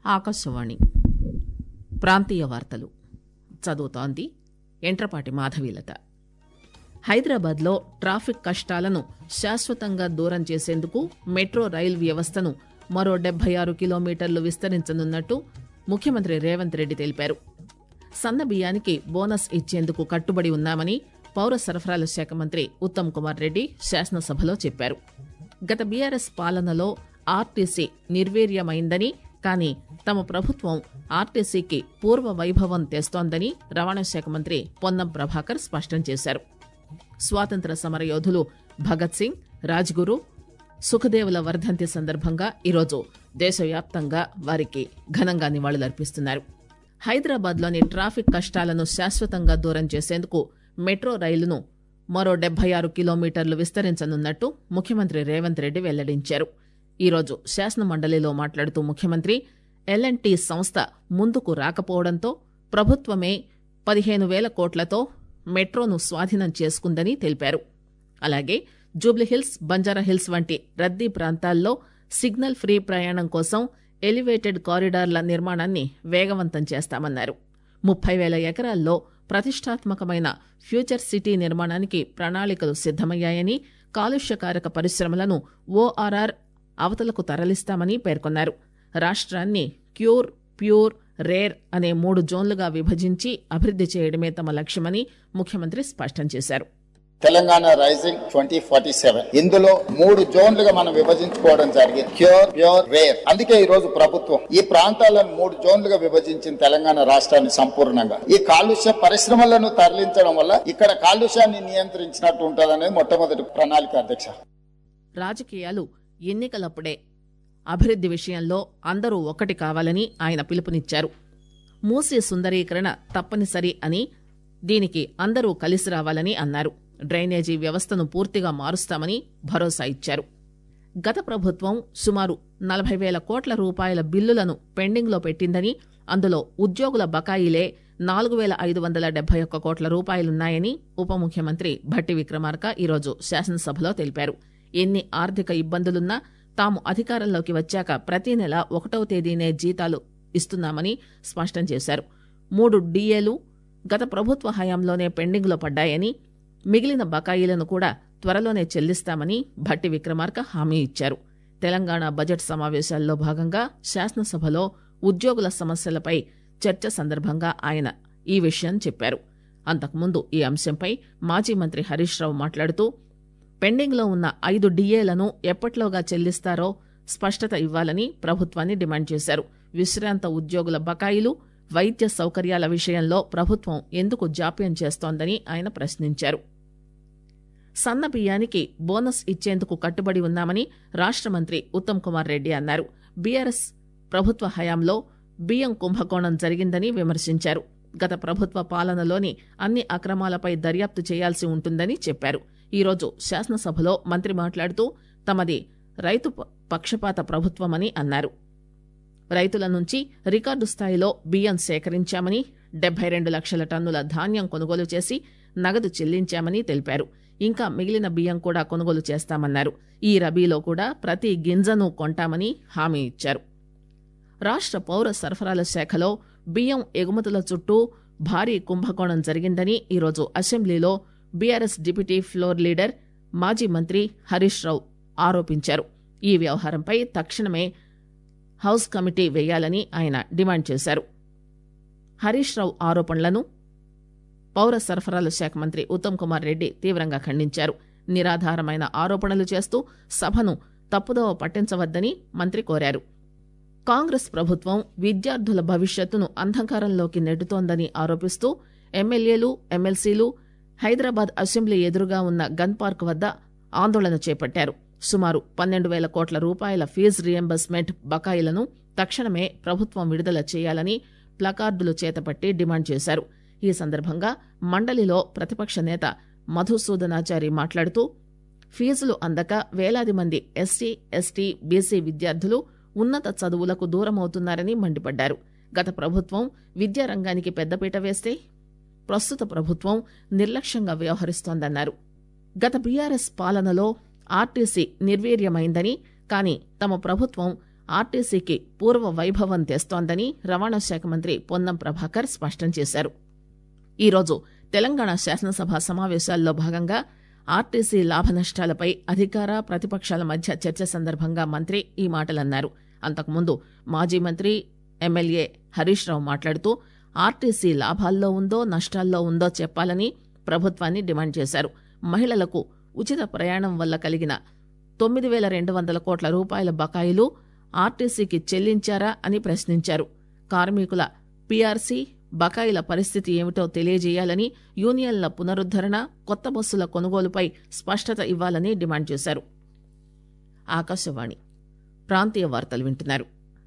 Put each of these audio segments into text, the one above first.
ఆకాశవాణి ప్రాంతీయ వార్తలు చదువుతోంది ఎంట్రపాటి మాధవీలత హైదరాబాద్లో ట్రాఫిక్ కష్టాలను శాశ్వతంగా దూరం చేసేందుకు మెట్రో రైల్ వ్యవస్థను మరో డెబ్బై ఆరు కిలోమీటర్లు విస్తరించనున్నట్టు ముఖ్యమంత్రి రేవంత్ రెడ్డి తెలిపారు సన్న బియ్యానికి బోనస్ ఇచ్చేందుకు కట్టుబడి ఉన్నామని పౌర సరఫరాల శాఖ మంత్రి ఉత్తమ్ కుమార్ రెడ్డి శాసనసభలో చెప్పారు గత బీఆర్ఎస్ పాలనలో ఆర్టీసీ నిర్వీర్యమైందని కానీ తమ ప్రభుత్వం ఆర్టీసీకి పూర్వ వైభవం తెస్తోందని రవాణా శాఖ మంత్రి పొన్నం ప్రభాకర్ స్పష్టం చేశారు స్వాతంత్ర సమరయోధులు భగత్ సింగ్ రాజ్గురు సుఖదేవుల వర్ధంతి సందర్భంగా ఈరోజు దేశవ్యాప్తంగా వారికి ఘనంగా నివాళులర్పిస్తున్నారు హైదరాబాద్లోని ట్రాఫిక్ కష్టాలను శాశ్వతంగా దూరం చేసేందుకు మెట్రో రైలును మరో డెబ్బై ఆరు కిలోమీటర్లు విస్తరించనున్నట్టు ముఖ్యమంత్రి రేవంత్ రెడ్డి వెల్లడించారు ఈరోజు శాసనమండలిలో మాట్లాడుతూ ముఖ్యమంత్రి ఎల్ఎన్టీ సంస్థ ముందుకు రాకపోవడంతో ప్రభుత్వమే పదిహేను వేల కోట్లతో మెట్రోను స్వాధీనం చేసుకుందని తెలిపారు అలాగే జూబ్లీహిల్స్ బంజారాహిల్స్ వంటి రద్దీ ప్రాంతాల్లో సిగ్నల్ ఫ్రీ ప్రయాణం కోసం ఎలివేటెడ్ కారిడార్ల నిర్మాణాన్ని వేగవంతం చేస్తామన్నారు ముప్పై వేల ఎకరాల్లో ప్రతిష్టాత్మకమైన ఫ్యూచర్ సిటీ నిర్మాణానికి ప్రణాళికలు సిద్దమయ్యాయని కాలుష్యకారక పరిశ్రమలను ఓఆర్ఆర్ అవతలకు తరలిస్తామని పేర్కొన్నారు రాష్ట్రాన్ని క్యూర్ ప్యూర్ రేర్ అనే మూడు జోన్లుగా విభజించి అభివృద్ది చేయడమే తమ లక్ష్యమని ముఖ్యమంత్రి స్పష్టం చేశారు Telangana Rising twenty forty seven ఇందులో మూడు జోన్లుగా మనం విభజించుకోవడం జరిగింది క్యూర్ ప్యూర్ రేర్ అందుకే ఈ రోజు ప్రభుత్వం ఈ ప్రాంతాలను మూడు జోన్లుగా విభజించిన తెలంగాణ రాష్ట్రాన్ని సంపూర్ణంగా ఈ కాలుష్య పరిశ్రమలను తరలించడం వల్ల ఇక్కడ కాలుష్యాన్ని నియంత్రించినట్టు ఉంటుందనేది మొట్టమొదటి ప్రణాళిక అధ్యక్ష రాజకీయాలు ఎన్నికలప్పుడే అభివృద్ది విషయంలో అందరూ ఒక్కటి కావాలని ఆయన పిలుపునిచ్చారు మూసీ సుందరీకరణ తప్పనిసరి అని దీనికి అందరూ కలిసి రావాలని అన్నారు డ్రైనేజీ వ్యవస్థను పూర్తిగా మారుస్తామని భరోసా ఇచ్చారు గత ప్రభుత్వం సుమారు నలభై వేల కోట్ల రూపాయల బిల్లులను పెండింగ్లో పెట్టిందని అందులో ఉద్యోగుల బకాయిలే నాలుగు వేల ఐదు వందల డెబ్బై ఒక్క కోట్ల రూపాయలున్నాయని ఉప ముఖ్యమంత్రి భట్టి విక్రమార్క ఈరోజు శాసనసభలో తెలిపారు ఎన్ని ఆర్థిక ఇబ్బందులున్నా తాము అధికారంలోకి వచ్చాక ప్రతి నెల ఒకటవ తేదీనే జీతాలు ఇస్తున్నామని స్పష్టం చేశారు మూడు డీఏలు గత ప్రభుత్వ హయాంలోనే పెండింగ్లో పడ్డాయని మిగిలిన బకాయిలను కూడా త్వరలోనే చెల్లిస్తామని భట్టి విక్రమార్క హామీ ఇచ్చారు తెలంగాణ బడ్జెట్ సమావేశాల్లో భాగంగా శాసనసభలో ఉద్యోగుల సమస్యలపై చర్చ సందర్భంగా ఆయన ఈ విషయం చెప్పారు అంతకుముందు ఈ అంశంపై మాజీ మంత్రి హరీష్ రావు మాట్లాడుతూ పెండింగ్లో ఉన్న ఐదు డిఏలను ఎప్పట్లోగా చెల్లిస్తారో స్పష్టత ఇవ్వాలని ప్రభుత్వాన్ని డిమాండ్ చేశారు విశ్రాంత ఉద్యోగుల బకాయిలు వైద్య సౌకర్యాల విషయంలో ప్రభుత్వం ఎందుకు జాప్యం చేస్తోందని ఆయన ప్రశ్నించారు సన్న బియ్యానికి బోనస్ ఇచ్చేందుకు కట్టుబడి ఉన్నామని రాష్ట మంత్రి ఉత్తమ్ కుమార్ రెడ్డి అన్నారు బీఆర్ఎస్ ప్రభుత్వ హయాంలో బియ్యం కుంభకోణం జరిగిందని విమర్శించారు గత ప్రభుత్వ పాలనలోని అన్ని అక్రమాలపై దర్యాప్తు చేయాల్సి ఉంటుందని చెప్పారు ఈరోజు శాసనసభలో మంత్రి మాట్లాడుతూ తమది రైతు పక్షపాత ప్రభుత్వమని అన్నారు రైతుల నుంచి రికార్డు స్థాయిలో బియ్యం సేకరించామని డెబ్బై రెండు లక్షల టన్నుల ధాన్యం కొనుగోలు చేసి నగదు చెల్లించామని తెలిపారు ఇంకా మిగిలిన బియ్యం కూడా కొనుగోలు చేస్తామన్నారు ఈ రబీలో కూడా ప్రతి గింజను కొంటామని హామీ ఇచ్చారు రాష్ట్ర పౌర సరఫరాల శాఖలో బియ్యం ఎగుమతుల చుట్టూ భారీ కుంభకోణం జరిగిందని ఈరోజు అసెంబ్లీలో బీఆర్ఎస్ డిప్యూటీ ఫ్లోర్ లీడర్ మాజీ మంత్రి హరీష్ రావు ఆరోపించారు ఈ వ్యవహారంపై తక్షణమే హౌస్ కమిటీ వేయాలని ఆయన డిమాండ్ చేశారు హరీష్ రావు ఆరోపణలను పౌర సరఫరాల శాఖ మంత్రి ఉత్తమ్ కుమార్ రెడ్డి తీవ్రంగా ఖండించారు నిరాధారమైన ఆరోపణలు చేస్తూ సభను తప్పుదోవ పట్టించవద్దని మంత్రి కోరారు కాంగ్రెస్ ప్రభుత్వం విద్యార్థుల భవిష్యత్తును అంధకారంలోకి నెట్టుతోందని ఆరోపిస్తూ ఎమ్మెల్యేలు ఎమ్మెల్సీలు హైదరాబాద్ అసెంబ్లీ ఎదురుగా ఉన్న గన్ పార్క్ వద్ద ఆందోళన చేపట్టారు సుమారు పన్నెండు వేల కోట్ల రూపాయల ఫీజు రియంబర్స్మెంట్ బకాయిలను తక్షణమే ప్రభుత్వం విడుదల చేయాలని ప్లకార్డులు చేతపట్టి డిమాండ్ చేశారు ఈ సందర్భంగా మండలిలో ప్రతిపక్ష నేత మధుసూదనాచారి మాట్లాడుతూ ఫీజులు అందక వేలాది మంది ఎస్సీ ఎస్టీ బీసీ విద్యార్థులు ఉన్నత చదువులకు దూరమవుతున్నారని మండిపడ్డారు గత ప్రభుత్వం విద్యారంగానికి పెద్దపీట వేస్తే ప్రస్తుత ప్రభుత్వం నిర్లక్ష్యంగా వ్యవహరిస్తోందన్నారు గత బీఆర్ఎస్ పాలనలో ఆర్టీసీ నిర్వీర్యమైందని కానీ తమ ప్రభుత్వం ఆర్టీసీకి పూర్వ వైభవం తెస్తోందని రవాణా శాఖ మంత్రి పొన్నం ప్రభాకర్ స్పష్టం చేశారు ఈరోజు తెలంగాణ శాసనసభ సమావేశాల్లో భాగంగా ఆర్టీసీ లాభ నష్టాలపై అధికార ప్రతిపక్షాల మధ్య చర్చ సందర్భంగా మంత్రి ఈ మాటలన్నారు అంతకుముందు మాజీ మంత్రి ఎమ్మెల్యే హరీష్ రావు మాట్లాడుతూ ఆర్టీసీ లాభాల్లో ఉందో నష్టాల్లో ఉందో చెప్పాలని ప్రభుత్వాన్ని డిమాండ్ చేశారు మహిళలకు ఉచిత ప్రయాణం వల్ల కలిగిన తొమ్మిది వేల రెండు వందల కోట్ల రూపాయల బకాయిలు ఆర్టీసీకి చెల్లించారా అని ప్రశ్నించారు కార్మికుల పీఆర్సీ బకాయిల పరిస్థితి ఏమిటో తెలియజేయాలని యూనియన్ల పునరుద్దరణ కొత్త బస్సుల కొనుగోలుపై స్పష్టత ఇవ్వాలని డిమాండ్ చేశారు ఆకాశవాణి ప్రాంతీయ వార్తలు వింటున్నారు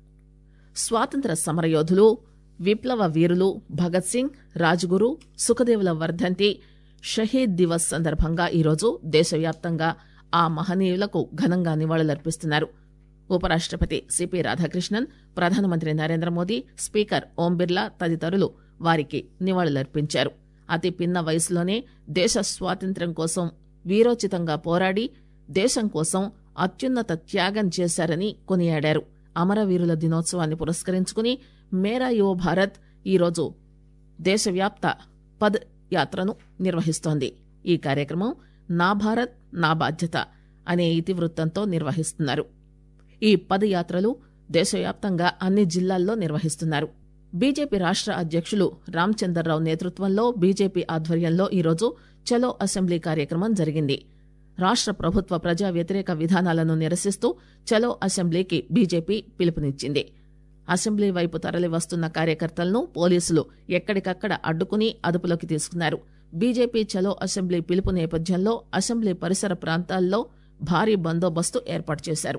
స్వాతంత్ర సమరయోధులు విప్లవ వీరులు భగత్ సింగ్ రాజ్గురు సుఖదేవుల వర్ధంతి షహీద్ దివస్ సందర్భంగా ఈరోజు దేశవ్యాప్తంగా ఆ మహనీయులకు ఘనంగా నివాళులర్పిస్తున్నారు ఉపరాష్టపతి సిపి రాధాకృష్ణన్ ప్రధానమంత్రి నరేంద్ర మోదీ స్పీకర్ ఓం బిర్లా తదితరులు వారికి నివాళులర్పించారు అతి పిన్న వయసులోనే దేశ స్వాతంత్ర్యం కోసం వీరోచితంగా పోరాడి దేశం కోసం అత్యున్నత త్యాగం చేశారని కొనియాడారు అమరవీరుల దినోత్సవాన్ని పురస్కరించుకుని మేరా యువ భారత్ ఈరోజు దేశవ్యాప్త పద్ యాత్రను నిర్వహిస్తోంది ఈ కార్యక్రమం నా భారత్ నా బాధ్యత అనే ఇతివృత్తంతో నిర్వహిస్తున్నారు ఈ పదయాత్రలు దేశవ్యాప్తంగా అన్ని జిల్లాల్లో నిర్వహిస్తున్నారు బీజేపీ రాష్ట్ర అధ్యక్షులు రామచందర్రావు నేతృత్వంలో బీజేపీ ఆధ్వర్యంలో ఈరోజు చలో అసెంబ్లీ కార్యక్రమం జరిగింది రాష్ట్ర ప్రభుత్వ ప్రజా వ్యతిరేక విధానాలను నిరసిస్తూ చలో అసెంబ్లీకి బీజేపీ పిలుపునిచ్చింది అసెంబ్లీ వైపు తరలి వస్తున్న కార్యకర్తలను పోలీసులు ఎక్కడికక్కడ అడ్డుకుని అదుపులోకి తీసుకున్నారు బీజేపీ చలో అసెంబ్లీ పిలుపు నేపథ్యంలో అసెంబ్లీ పరిసర ప్రాంతాల్లో భారీ బందోబస్తు ఏర్పాటు చేశారు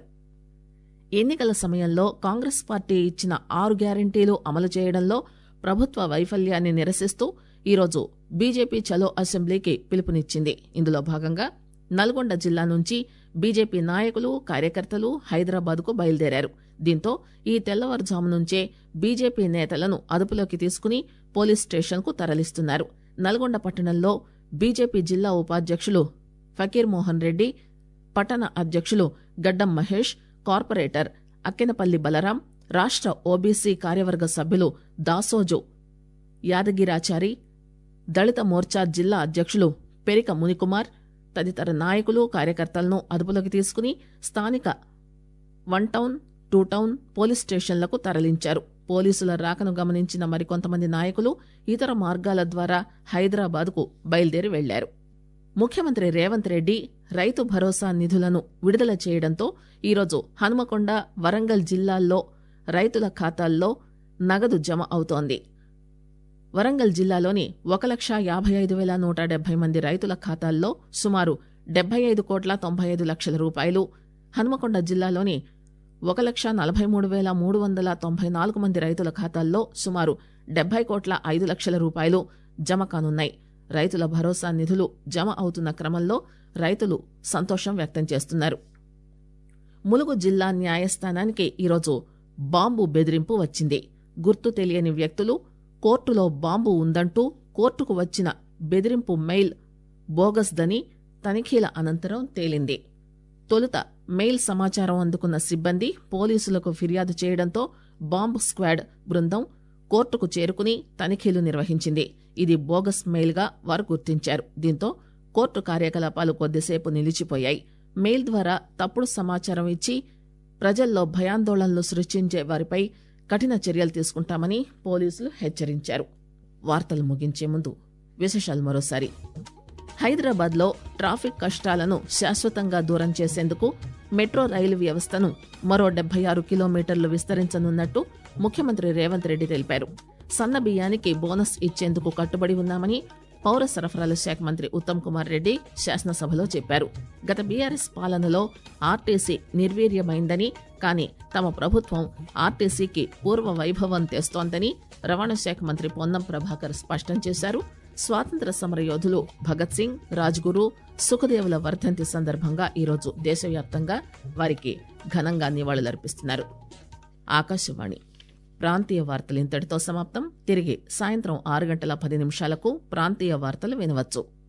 ఎన్నికల సమయంలో కాంగ్రెస్ పార్టీ ఇచ్చిన ఆరు గ్యారంటీలు అమలు చేయడంలో ప్రభుత్వ వైఫల్యాన్ని నిరసిస్తూ ఈరోజు బీజేపీ చలో అసెంబ్లీకి పిలుపునిచ్చింది ఇందులో భాగంగా నల్గొండ జిల్లా నుంచి బీజేపీ నాయకులు కార్యకర్తలు హైదరాబాద్కు బయలుదేరారు దీంతో ఈ తెల్లవారుజాము నుంచే బీజేపీ నేతలను అదుపులోకి తీసుకుని పోలీస్ స్టేషన్కు తరలిస్తున్నారు నల్గొండ పట్టణంలో బీజేపీ జిల్లా ఉపాధ్యక్షులు ఫకీర్ మోహన్ రెడ్డి పట్టణ అధ్యక్షులు గడ్డం మహేష్ కార్పొరేటర్ అక్కెనపల్లి బలరాం రాష్ట్ర ఓబీసీ కార్యవర్గ సభ్యులు దాసోజు యాదగిరాచారి దళిత మోర్చా జిల్లా అధ్యక్షులు పెరిక మునికుమార్ తదితర నాయకులు కార్యకర్తలను అదుపులోకి తీసుకుని స్థానిక one town two town police స్టేషన్లకు తరలించారు పోలీసుల రాకను గమనించిన మరికొంతమంది నాయకులు ఇతర మార్గాల ద్వారా హైదరాబాద్కు బయలుదేరి వెళ్లారు ముఖ్యమంత్రి రేవంత్ రెడ్డి రైతు భరోసా నిధులను విడుదల చేయడంతో ఈరోజు హనుమకొండ వరంగల్ జిల్లాల్లో రైతుల ఖాతాల్లో నగదు జమ అవుతోంది వరంగల్ జిల్లాలోని ఒక లక్ష యాభై ఐదు వేల నూట డెబ్బై మంది రైతుల ఖాతాల్లో సుమారు డెబ్బై ఐదు కోట్ల తొంభై ఐదు లక్షల రూపాయలు హనుమకొండ జిల్లాలోని ఒక లక్ష నలభై మూడు వేల మూడు వందల తొంభై నాలుగు మంది రైతుల ఖాతాల్లో సుమారు డెబ్బై కోట్ల ఐదు లక్షల రూపాయలు జమ కానున్నాయి రైతుల భరోసా నిధులు జమ అవుతున్న క్రమంలో రైతులు సంతోషం వ్యక్తం చేస్తున్నారు ములుగు జిల్లా న్యాయస్థానానికి ఈరోజు బాంబు బెదిరింపు వచ్చింది గుర్తు తెలియని వ్యక్తులు కోర్టులో బాంబు ఉందంటూ కోర్టుకు వచ్చిన బెదిరింపు మెయిల్ బోగస్దని తనిఖీల అనంతరం తేలింది తొలుత మెయిల్ సమాచారం అందుకున్న సిబ్బంది పోలీసులకు ఫిర్యాదు చేయడంతో బాంబ్ స్క్వాడ్ బృందం కోర్టుకు చేరుకుని తనిఖీలు నిర్వహించింది ఇది బోగస్ మెయిల్గా వారు గుర్తించారు దీంతో కోర్టు కార్యకలాపాలు కొద్దిసేపు నిలిచిపోయాయి మెయిల్ ద్వారా తప్పుడు సమాచారం ఇచ్చి ప్రజల్లో భయాందోళనలు సృష్టించే వారిపై కఠిన చర్యలు తీసుకుంటామని పోలీసులు హెచ్చరించారు వార్తలు ముగించే ముందు విశేషాలు మరోసారి హైదరాబాద్లో ట్రాఫిక్ కష్టాలను శాశ్వతంగా దూరం చేసేందుకు మెట్రో రైలు వ్యవస్థను మరో డెబ్బై ఆరు కిలోమీటర్లు విస్తరించనున్నట్టు ముఖ్యమంత్రి రేవంత్ రెడ్డి తెలిపారు సన్న బియ్యానికి బోనస్ ఇచ్చేందుకు కట్టుబడి ఉన్నామని పౌర సరఫరాల శాఖ మంత్రి ఉత్తమ్ కుమార్ రెడ్డి శాసనసభలో చెప్పారు గత బీఆర్ఎస్ పాలనలో ఆర్టీసీ నిర్వీర్యమైందని కానీ తమ ప్రభుత్వం ఆర్టీసీకి పూర్వ వైభవం తెస్తోందని రవాణా శాఖ మంత్రి పొన్నం ప్రభాకర్ స్పష్టం చేశారు స్వాతంత్ర సమర యోధులు భగత్ సింగ్ రాజ్గురు సుఖదేవుల వర్ధంతి సందర్భంగా ఈరోజు దేశవ్యాప్తంగా వారికి ఘనంగా నివాళులర్పిస్తున్నారు ఆకాశవాణి ప్రాంతీయ వార్తలు ఇంతటితో సమాప్తం తిరిగి సాయంత్రం ఆరు గంటల పది నిమిషాలకు ప్రాంతీయ వార్తలు వినవచ్చు